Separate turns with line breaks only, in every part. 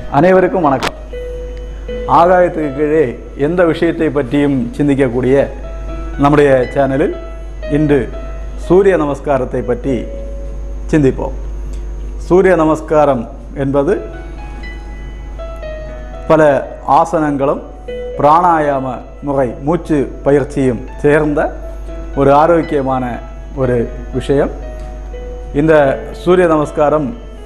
அனைவருக்கும் வணக்கம் ஆகாயத்துக்கு கீழே எந்த விஷயத்தை பற்றியும் சிந்திக்கக்கூடிய நம்முடைய சேனலில் இன்று சூரிய நமஸ்காரத்தை பற்றி சிந்திப்போம் சூரிய நமஸ்காரம் என்பது பல ஆசனங்களும் பிராணாயாம முறை மூச்சு பயிற்சியும் சேர்ந்த ஒரு ஆரோக்கியமான ஒரு விஷயம் இந்த சூரிய நமஸ்காரம்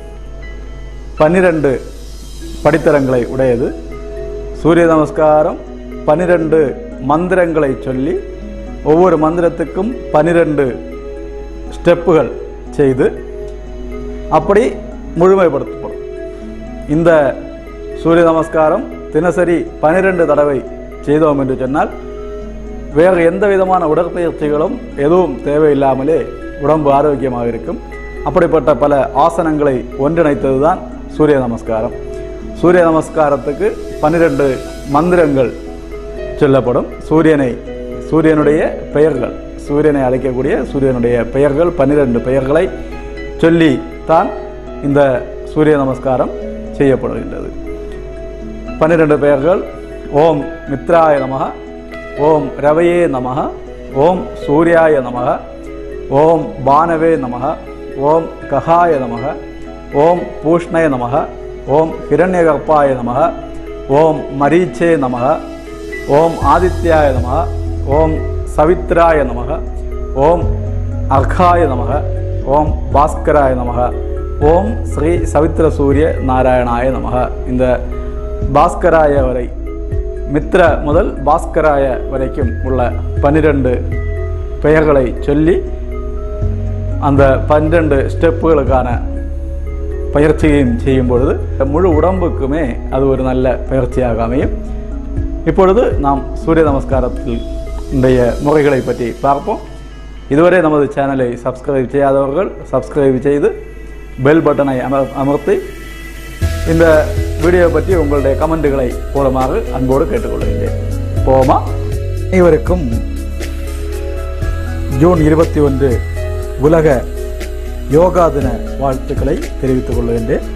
பன்னிரண்டு படித்தரங்களை உடையது சூரிய நமஸ்காரம் பன்னிரண்டு மந்திரங்களை சொல்லி ஒவ்வொரு மந்திரத்துக்கும் பன்னிரண்டு ஸ்டெப்புகள் செய்து அப்படி முழுமைப்படுத்தப்படும் இந்த சூரிய நமஸ்காரம் தினசரி பன்னிரண்டு தடவை செய்தோம் என்று சொன்னால் வேறு எந்த விதமான உடற்பயிற்சிகளும் எதுவும் தேவையில்லாமலே உடம்பு ஆரோக்கியமாக இருக்கும் அப்படிப்பட்ட பல ஆசனங்களை ஒன்றிணைத்தது தான் சூரிய நமஸ்காரம் சூரிய நமஸ்காரத்துக்கு பன்னிரண்டு மந்திரங்கள் சொல்லப்படும் சூரியனை சூரியனுடைய பெயர்கள் சூரியனை அழைக்கக்கூடிய சூரியனுடைய பெயர்கள் பன்னிரண்டு பெயர்களை சொல்லி தான் இந்த சூரிய நமஸ்காரம் செய்யப்படுகின்றது பன்னிரண்டு பெயர்கள் ஓம் மித்ராய நமக ஓம் ரவையே நமக ஓம் சூர்யாய நமக ஓம் பானவே நமக ஓம் ககாய நமக ஓம் பூஷ்ணய நமக ஓம் ஹிரண்யகர்ப்பாய நமக ஓம் மரீச்சே நமக ஓம் ஆதித்யாய நமக ஓம் சவித்ராய நமக ஓம் அர்காய நமக ஓம் பாஸ்கராய நமக ஓம் ஸ்ரீ சவித்ர சூரிய நாராயணாய நமக இந்த பாஸ்கராய வரை மித்ர முதல் பாஸ்கராய வரைக்கும் உள்ள பன்னிரண்டு பெயர்களை சொல்லி அந்த பன்னிரண்டு ஸ்டெப்புகளுக்கான பயிற்சியையும் செய்யும் பொழுது முழு உடம்புக்குமே அது ஒரு நல்ல பயிற்சியாக அமையும் இப்பொழுது நாம் சூரிய நமஸ்காரத்தில் இன்றைய முறைகளை பற்றி பார்ப்போம் இதுவரை நமது சேனலை சப்ஸ்கிரைப் செய்யாதவர்கள் சப்ஸ்கிரைப் செய்து பெல் பட்டனை அமர் அமர்த்தி இந்த வீடியோ பற்றி உங்களுடைய கமெண்ட்டுகளை போடுமாறு அன்போடு கேட்டுக்கொள்கின்றேன் போமா அனைவருக்கும் ஜூன் இருபத்தி ஒன்று உலக யோகா தின வாழ்த்துக்களை தெரிவித்துக் கொள்கின்றேன்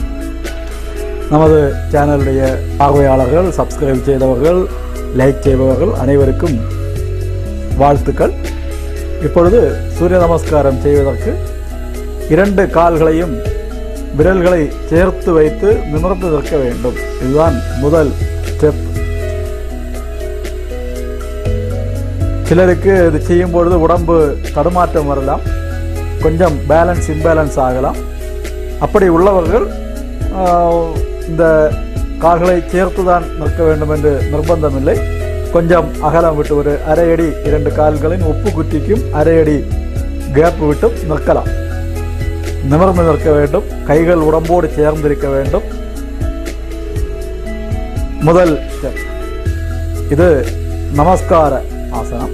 நமது சேனலுடைய பார்வையாளர்கள் சப்ஸ்கிரைப் செய்தவர்கள் லைக் செய்பவர்கள் அனைவருக்கும் வாழ்த்துக்கள் இப்பொழுது சூரிய நமஸ்காரம் செய்வதற்கு இரண்டு கால்களையும் விரல்களை சேர்த்து வைத்து நிமிர்ந்து நிற்க வேண்டும் இதுதான் முதல் ஸ்டெப் சிலருக்கு இது செய்யும் பொழுது உடம்பு தடுமாற்றம் வரலாம் கொஞ்சம் பேலன்ஸ் இம்பேலன்ஸ் ஆகலாம் அப்படி உள்ளவர்கள் ஆஹ், இந்த கால்களை சேர்த்து தான் நிற்க வேண்டும் என்று நிர்பந்தமில்லை கொஞ்சம் அகலம் விட்டு ஒரு அரை அடி இரண்டு கால்களின் உப்பு குத்திக்கும் அரை அடி கேப் விட்டும் நிற்கலாம் நிமிர்ந்து நிற்க வேண்டும் கைகள் உடம்போடு சேர்ந்திருக்க வேண்டும் முதல் ஸ்டெப் இது நமஸ்கார ஆசனம்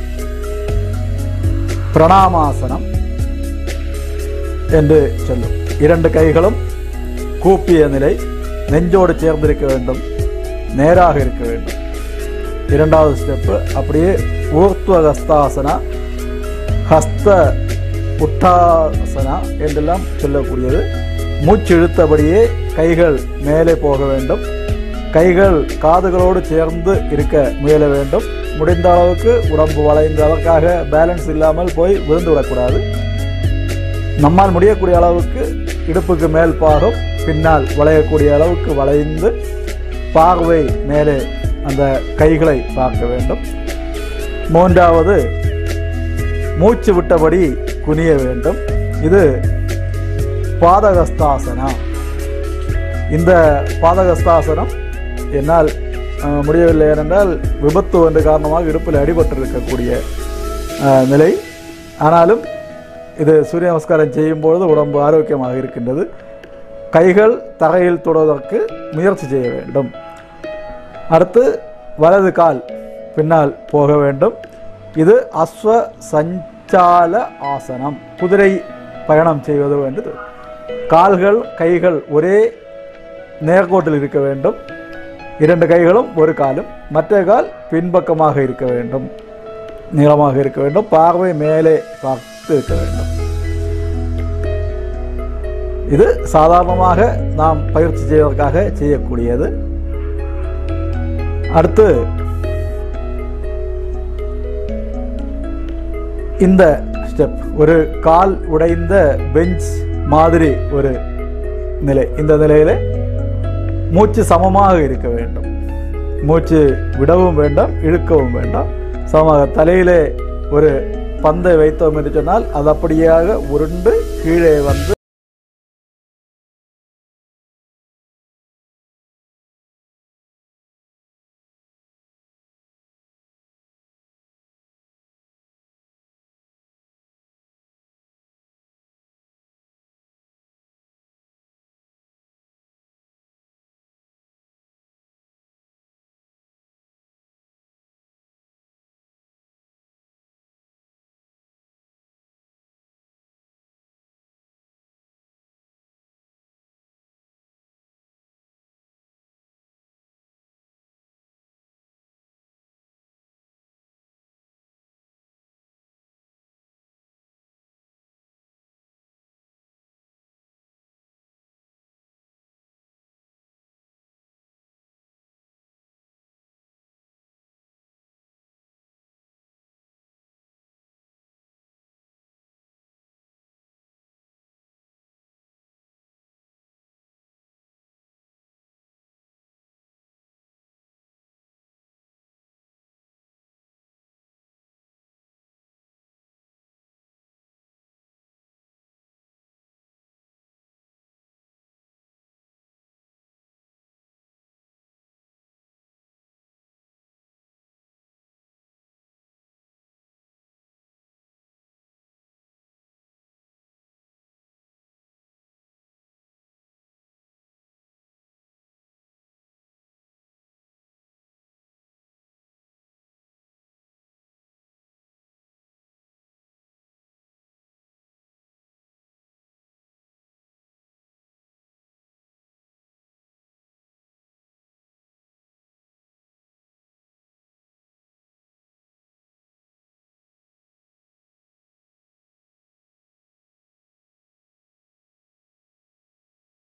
பிரணாமாசனம் என்று சொல்லும் இரண்டு கைகளும் கூப்பிய நிலை நெஞ்சோடு சேர்ந்திருக்க வேண்டும் நேராக இருக்க வேண்டும் இரண்டாவது ஸ்டெப்பு அப்படியே ஊர்த்துவ ஹஸ்தாசனா ஹஸ்த உட்டாசனா என்றெல்லாம் சொல்லக்கூடியது மூச்சு இழுத்தபடியே கைகள் மேலே போக வேண்டும் கைகள் காதுகளோடு சேர்ந்து இருக்க முயல வேண்டும் முடிந்த அளவுக்கு உடம்பு வளைந்து அதற்காக பேலன்ஸ் இல்லாமல் போய் விழுந்து விடக்கூடாது நம்மால் முடியக்கூடிய அளவுக்கு இடுப்புக்கு மேல் பாகம் பின்னால் வளையக்கூடிய அளவுக்கு வளைந்து பார்வை மேலே அந்த கைகளை பார்க்க வேண்டும் மூன்றாவது மூச்சு விட்டபடி குனிய வேண்டும் இது பாதகஸ்தாசனா இந்த பாதகஸ்தாசனம் என்னால் அஹ், முடியவில்லை ஏனென்றால் விபத்து ஒன்று காரணமாக இடுப்பில் அடிபட்டிருக்கக்கூடிய அஹ், நிலை ஆனாலும் இது சூரிய நமஸ்காரம் செய்யும் பொழுது உடம்பு ஆரோக்கியமாக இருக்கின்றது கைகள் தரையில் தொடுவதற்கு முயற்சி செய்ய வேண்டும் அடுத்து வலது கால் பின்னால் போக வேண்டும் இது அஸ்வ சஞ்சால ஆசனம் குதிரை பயணம் செய்வது வேண்டது கால்கள் கைகள் ஒரே நேர்கோட்டில் இருக்க வேண்டும் இரண்டு கைகளும் ஒரு காலும் மற்ற கால் பின்பக்கமாக இருக்க வேண்டும் நீளமாக இருக்க வேண்டும் பார்வை மேலே பார்த்து இருக்க வேண்டும் இது சாதாரணமாக நாம் பயிற்சி செய்வதற்காக செய்யக்கூடியது அடுத்து இந்த ஸ்டெப் ஒரு கால் உடைந்த பெஞ்ச் மாதிரி ஒரு நிலை இந்த நிலையில மூச்சு சமமாக இருக்க வேண்டும் மூச்சு விடவும் வேண்டாம் இழுக்கவும் வேண்டாம் சமமாக தலையிலே ஒரு பந்தை வைத்தோம் என்று சொன்னால் அது அப்படியாக உருண்டு கீழே வந்து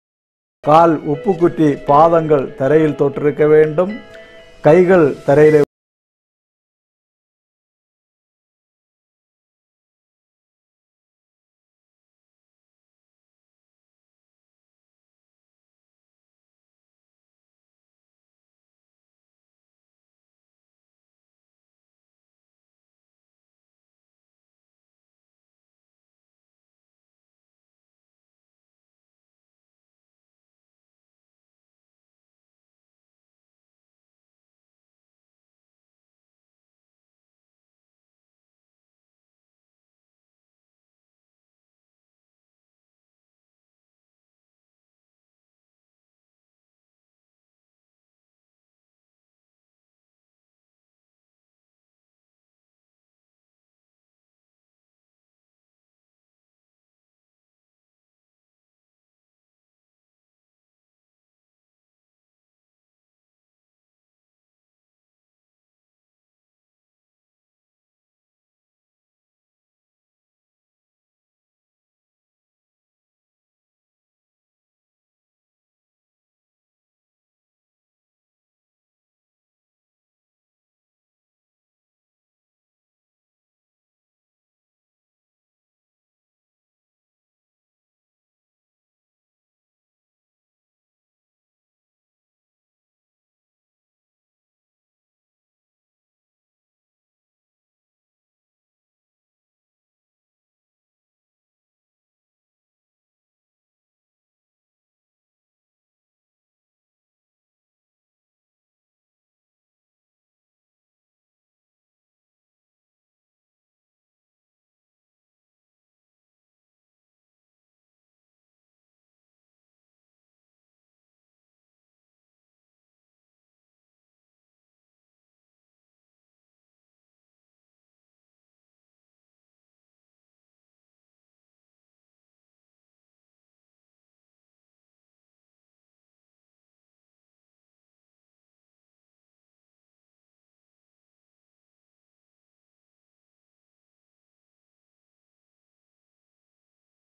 கால் உப்பு குட்டி பாதங்கள் தரையில் தொட்டிருக்க வேண்டும் கைகள் தரையிலே